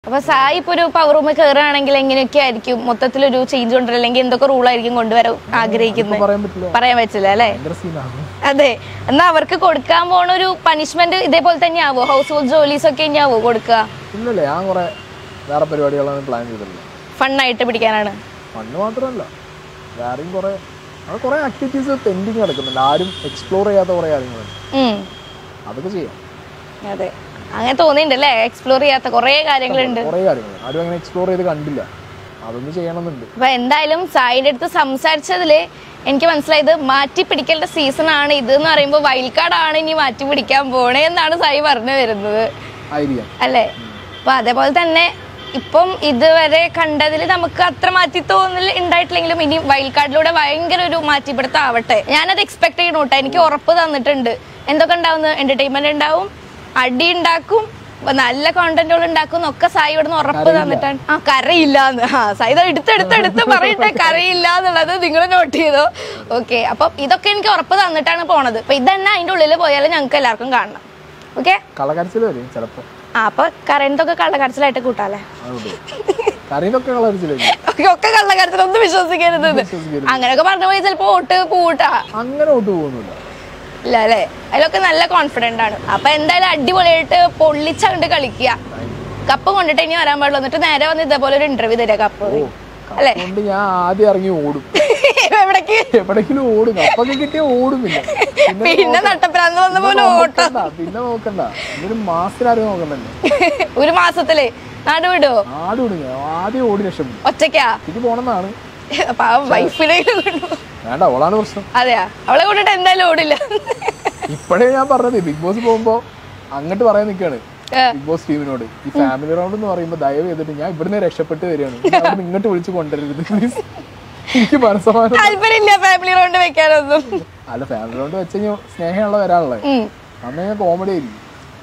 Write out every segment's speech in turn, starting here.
അപ്പൊ സായി ഇപ്പൊ ഒരു പവർ റൂമിൽ കയറുകയാണെങ്കിൽ എങ്ങനെയൊക്കെ ആയിരിക്കും മൊത്തത്തിലൊരു ചേഞ്ച് കൊണ്ടുവരും അല്ലെങ്കിൽ എന്തൊക്കെ റൂളായിരിക്കും കൊണ്ടുവരാൻ ആഗ്രഹിക്കുന്നത് പറയാൻ പറ്റില്ല പറയാൻ പറ്റില്ല അല്ലേ ഭയങ്കര സീനാണ് അതെ എന്നാ അവർക്ക് കൊടുക്കാൻ പോണ ഒരു പണിഷ്മെന്റ് ഇതേപോലെ തന്നെ ആവോ ഹൗസ് ഹോൾഡ് ജോലീസ് ഒക്കെ തന്നെയാവോ കൊടുക്കുക ഇല്ലല്ലേ ഞാൻ കുറെ വേറെ പരിപാടികളാണ് പ്ലാൻ ചെയ്തിട്ടുള്ളത് ഫണ്ണായിട്ട് പിടിക്കാനാണ് മണ്ണ് മാത്രമല്ല വേറെയും കുറെ അത് കുറെ ആക്ടിവിറ്റീസ് പെൻഡിങ് കിടക്കുന്നുണ്ട് ആരും എക്സ്പ്ലോർ ചെയ്യാത്ത കുറെ കാര്യങ്ങളുണ്ട് ഉം അതൊക്കെ ചെയ്യാം അതെ അങ്ങനെ തോന്നിയിട്ടുണ്ട് അല്ലേ എക്സ്പ്ലോർ ചെയ്യാത്ത കുറേ കാര്യങ്ങളുണ്ട് കുറെ കാര്യങ്ങൾ ആരും അങ്ങനെ എക്സ്പ്ലോർ ചെയ്ത് കണ്ടില്ല അതൊന്ന് ചെയ്യണമെന്നുണ്ട് അപ്പൊ എന്തായാലും സായിന്റെ അടുത്ത് സംസാരിച്ചതില് എനിക്ക് മനസ്സിലായത് മാറ്റി പിടിക്കേണ്ട സീസൺ ആണ് ഇത് എന്ന് പറയുമ്പോൾ വയൽക്കാടാണ് ഇനി മാറ്റി പിടിക്കാൻ പോണേ എന്നാണ് സായി പറഞ്ഞു വരുന്നത് ആയിരിക്കാം അല്ലേ അപ്പൊ അതേപോലെ തന്നെ ഇപ്പം ഇതുവരെ കണ്ടതിൽ നമുക്ക് അത്ര മാറ്റി തോന്നൽ ഉണ്ടായിട്ടില്ലെങ്കിലും ഇനി വയൽക്കാടിലൂടെ ഭയങ്കര ഒരു മാറ്റിപ്പിടുത്തം ആവട്ടെ ഞാനത് എക്സ്പെക്ട് ചെയ്യണു കേട്ടോ എനിക്ക് ഉറപ്പ് തന്നിട്ടുണ്ട് എന്തൊക്കെ ഉണ്ടാവുന്നത് എന്റർടൈൻമെന്റ് ഉണ്ടാവും അടി ഉണ്ടാക്കും അപ്പൊ നല്ല കോണ്ടന്റുകൾ ഉണ്ടാക്കും എന്നൊക്കെ സായി ഇവിടുന്ന് ഉറപ്പ് തന്നിട്ടാണ് ആ കരയില്ലാന്ന് ആ സായി ഇത് എടുത്തെടുത്ത് എടുത്ത് പറയട്ടെ കരയില്ല എന്നുള്ളത് നിങ്ങൾ നോട്ട് ചെയ്തോ ഓക്കെ അപ്പൊ ഇതൊക്കെ എനിക്ക് ഉറപ്പ് തന്നിട്ടാണ് പോണത് അപ്പൊ ഇതന്നെ അതിന്റെ ഉള്ളിൽ പോയാലും ഞങ്ങൾക്ക് എല്ലാവർക്കും കാണണം ഓക്കെ കളകരച്ചിൽ വരും ചിലപ്പോ ആ അപ്പൊ കറണ്ടൊക്കെ കള്ളക്കടച്ചിലായിട്ട് കൂട്ടാല്ലേ അതുകൊണ്ട് കറിയൊക്കെ കളകരച്ചിലായിരിക്കും ഒക്കെ ഒക്കെ കള്ളക്കടച്ചിലൊന്നും വിശ്വസിക്കരുത് ഇത്. വിശ്വസിക്കരുത്. അങ്ങനെയൊക്കെ പറഞ്ഞു പോയി ചിലപ്പോ വോട്ട് പൂട്ടാ അങ്ങനെ ഒട്ടു പോകുന്നില്ല ഇല്ല അല്ലേ അതിലൊക്കെ നല്ല കോൺഫിഡന്റ് ആണ് അപ്പൊ എന്തായാലും അടിപൊളിയായിട്ട് പൊള്ളിച്ചങ്ങണ്ട് കളിക്കുക കപ്പ് കൊണ്ടിട്ട് ഇനി വരാൻ പാടുള്ളൂ എന്നിട്ട് നേരെ വന്ന് ഇതേപോലെ ഒരു ഇന്റർവ്യൂ തരാം കപ്പ് അല്ലേ അതുകൊണ്ട് ഞാൻ ആദ്യം ഇറങ്ങി ഓടും എവിടേക്ക് എവിടെങ്കിലും ഓടും അപ്പൊക്കെ കിട്ടിയ ഓടും പിന്നെ പിന്നെ പിന്നെ നട്ടപ്രാന്ത് വന്ന പിന്നെ പോലെ ഓട്ടം നോക്കണ്ട പിന്നെ നോക്കണ്ട ഇതൊരു മാസത്തിലാരും നോക്കണ്ടല്ലോ ഒരു മാസത്തില് നാട് വിടുവോ ആട് വിടുക ആദ്യം ഓടി രക്ഷപ്പെടും ഒറ്റയ്ക്കാ ഇത് പോണെന്നാണ് പാവം വൈഫിലേക്ക് കൊണ്ടുപോ വേണ്ട അവളാണ് പ്രശ്നം അതെയാ അവളെ കൊണ്ടിട്ട് എന്തായാലും ഓടില്ല ഇപ്പോഴേ ഞാൻ പറഞ്ഞത് ബിഗ് ബോസ് പോകുമ്പോ അങ്ങോട്ട് പറയാൻ നിൽക്കാണ് ഏ. ബിഗ് ബോസ് ടീമിനോട് ഈ ഫാമിലി റൗണ്ട് എന്ന് പറയുമ്പോൾ ദയവ് ചെയ്തിട്ട് ഞാൻ ഇവിടുന്ന് രക്ഷപ്പെട്ട് വരികയാണ് ഇനി അവിടുന്ന് ഇങ്ങോട്ട് വിളിച്ച് കൊണ്ടുവരരുത് പ്ലീസ് എനിക്ക് മനസ്സമാനം താല്പര്യമില്ല ഫാമിലി റൗണ്ട് വെക്കാനൊന്നും അല്ല ഫാമിലി റൗണ്ട് വെച്ച് കഴിഞ്ഞാൽ സ്നേഹമുള്ള വരാനുള്ളത് ഉം. അന്ന് ഞാൻ കോമഡി ആയിരിക്കും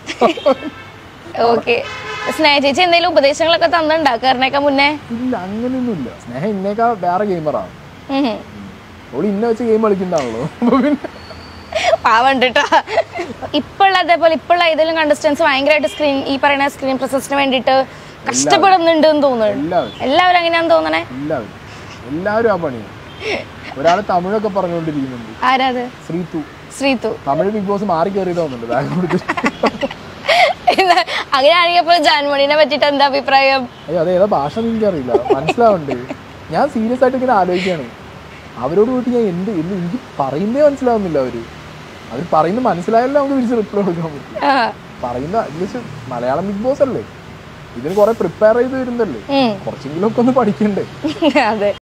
ഓക്കെ സ്നേഹ ചേച്ചി എന്തെങ്കിലും ഉപദേശങ്ങളൊക്കെ തന്നിട്ടുണ്ടാക്കാറിനൊക്കെ മുന്നേ ഇല്ല അങ്ങനെയൊന്നുമില്ല സ്നേഹം ഇന്നേക്കാ വേറെ ഗെയിമറാണ് ഉം. ഓള് ഇന്ന വെച്ച് ഗെയിം കളിക്കുന്നതാണല്ലോ അപ്പൊ പിന്നെ പാവണ്ടിട്ടാ ഇപ്പോഴുള്ള അതേപോലെ ഇപ്പോഴുള്ള ഏതെങ്കിലും കണ്ടസ്റ്റൻസ് ഭയങ്കരമായിട്ട് സ്ക്രീൻ ഈ പറയുന്ന സ്ക്രീൻ പ്രസൻസിന് വേണ്ടിയിട്ട് കഷ്ടപ്പെടുന്നുണ്ട് എന്ന് തോന്നുന്നു എല്ലാവരും എല്ലാവരും അങ്ങനെയാന്ന് തോന്നണേ എല്ലാവരും എല്ലാവരും ആ പണിയാണ് ഒരാൾ തമിഴൊക്കെ പറഞ്ഞുകൊണ്ടിരിക്കുന്നുണ്ട് ആരാത് ശ്രീതു ശ്രീതു തമിഴ് ബിഗ് ബോസ് മാറി കയറി തോന്നുന്നുണ്ട് ബാഗ് കൊടുത്തിട്ട് അങ്ങനെയാണെങ്കിൽ ഇപ്പോൾ ജാൻമണിനെ പറ്റിയിട്ട് എന്താ അഭിപ്രായം അയ്യോ അത് ഏതാ ഭാഷ എന്ന് എനിക്കറിയില്ല മനസ്സിലാവണ്ട് ഞാൻ സീരിയസ് ആയിട്ട് ഇങ്ങനെ ആലോചിക്കുകയാണ് അവരോട് പോയിട്ട് ഞാൻ എന്ത് എന്ത് എനിക്ക് പറയുന്നേ മനസ്സിലാവുന്നില്ല അവര് അവർ പറയുന്നത് മനസ്സിലായാലും നമുക്ക് തിരിച്ച് റിപ്ലൈ കൊടുക്കാൻ പറ്റും ആ പറയുന്ന അറ്റ്ലീസ്റ്റ് മലയാളം ബിഗ് ബോസ് അല്ലേ ഇതിന് കുറെ പ്രിപ്പയർ ചെയ്ത് വരുന്നല്ലേ ഉം. കുറച്ചെങ്കിലും ഒക്കെ ഒന്ന് പഠിക്കണ്ടേ അതെ